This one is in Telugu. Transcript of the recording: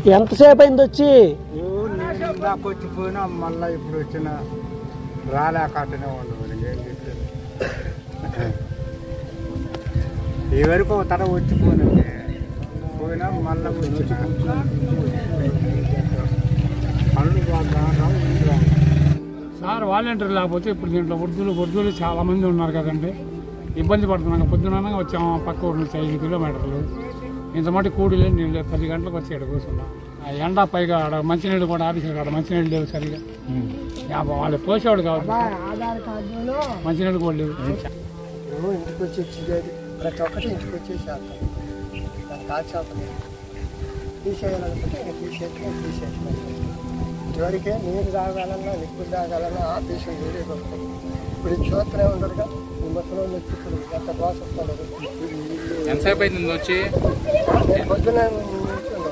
ఎంతసేపు అయింది వచ్చి ఓ నేను ఇందాక వచ్చిపోయినా మళ్ళీ ఇప్పుడు వచ్చిన రాలేక అట్టనే ఉండదు ఏం చేసేది ఈ వరకు ఒక తర వచ్చిపోయినా పోయినా మళ్ళీ వచ్చిన పనులు బాగా రావు, ఇల్లు రావు. సార్ వాలంటీర్ లేకపోతే ఇప్పుడు దీంట్లో వృద్ధులు వృద్ధులు చాలా మంది ఉన్నారు కదండి ఇబ్బంది పడుతున్నాం పొద్దున వచ్చాము పక్క ఊరు నుంచి ఐదు కిలోమీటర్లు ఇంత మట్టి కూడీలు నీళ్ళు పది గంటలకు వచ్చి ఇక్కడ కూర్చున్నాం ఆ ఎండ పైగా ఆడ మంచినీళ్ళు కూడా ఆఫీసులు కాడ మంచినీళ్ళు లేవు సరిగా యా, వాళ్ళు పోసేవాడు కాబట్టి మంచినీళ్ళు కూడా లేవు నువ్వు ఇంటికి వచ్చి ఇచ్చేది ప్రతి ఒక్కటి ఇంటికి వచ్చేసి చేస్తాం దాని కాల్చాపం తీసేయాలనుకుంటే ఇంకా తీసేసి తీసేసి ఇదివరకే నీరు తాగాలన్నా లిక్విడ్ తాగాలన్నా ఆఫీసు నీరే కొడుతుంది ఇప్పుడు ఇది చూస్తూనే ఉండరుగా ఈ మొత్తం వచ్చి ఇప్పుడు ఎంత బాగా వస్తాడు ఎంతసేపు అయింది వచ్చి నేను పొద్దున నుంచి